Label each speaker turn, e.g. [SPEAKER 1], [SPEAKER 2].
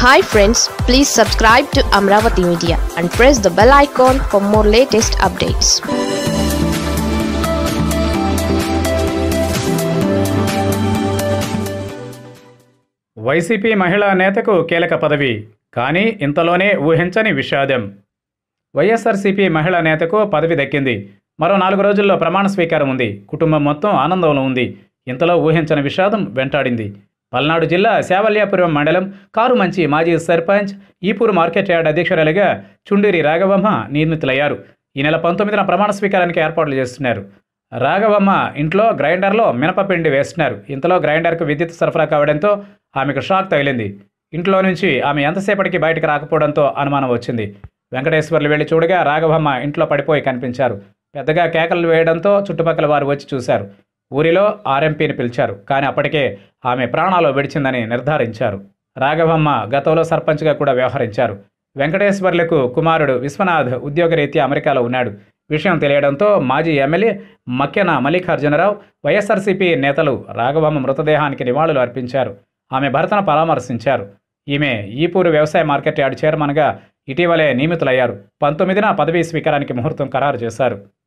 [SPEAKER 1] hi friends please subscribe to Amaravati media and press the bell icon for more latest updates
[SPEAKER 2] YCP మహిళా నేతకు కీలక పదవి కానీ ఇంతలోనే ఊహించని విషాదం వైఎస్ఆర్సీపీ మహిళా నేతకు పదవి దక్కింది మరో నాలుగు రోజుల్లో ప్రమాణ స్వీకారం ఉంది కుటుంబం మొత్తం ఆనందంలో ఉంది ఇంతలో ఊహించని విషాదం వెంటాడింది పల్నాడు జిల్లా శావల్యాపురం మండలం కారుమంచి మాజీ సర్పంచ్ ఈపూరు మార్కెట్ యార్డ్ అధ్యక్షురాలిగా చుండూరి రాఘవమ్మ నియమితులయ్యారు ఈ నెల పంతొమ్మిదిన ప్రమాణ స్వీకారానికి ఏర్పాట్లు చేస్తున్నారు రాఘవమ్మ ఇంట్లో గ్రైండర్లో మినపపిండి వేస్తున్నారు ఇంతలో గ్రైండర్కు విద్యుత్ సరఫరా కావడంతో ఆమెకు షాక్ తగిలింది ఇంట్లో నుంచి ఆమె ఎంతసేపటికి బయటకు రాకపోవడంతో అనుమానం వచ్చింది వెంకటేశ్వర్లు వెళ్లి చూడగా రాఘవమ్మ ఇంట్లో పడిపోయి కనిపించారు పెద్దగా కేకలు వేయడంతో చుట్టుపక్కల వారు వచ్చి చూశారు ఊరిలో ఆర్ఎంపీని పిలిచారు కానీ అప్పటికే ఆమె ప్రాణాలు విడిచిందని నిర్ధారించారు రాఘవమ్మ గతంలో సర్పంచ్గా కూడా వ్యవహరించారు వెంకటేశ్వర్లకు కుమారుడు విశ్వనాథ్ ఉద్యోగరీత్యా అమెరికాలో ఉన్నాడు విషయం తెలియడంతో మాజీ ఎమ్మెల్యే మక్కెన మల్లికార్జునరావు వైఎస్ఆర్సీపీ నేతలు రాఘవమ్మ మృతదేహానికి నివాళులు అర్పించారు ఆమె భర్తను పరామర్శించారు ఈమె ఈపూరు వ్యవసాయ మార్కెట్ యార్డ్ చైర్మన్గా ఇటీవలే నియమితులయ్యారు పంతొమ్మిదిన పదవీ స్వీకారానికి ముహూర్తం ఖరారు చేశారు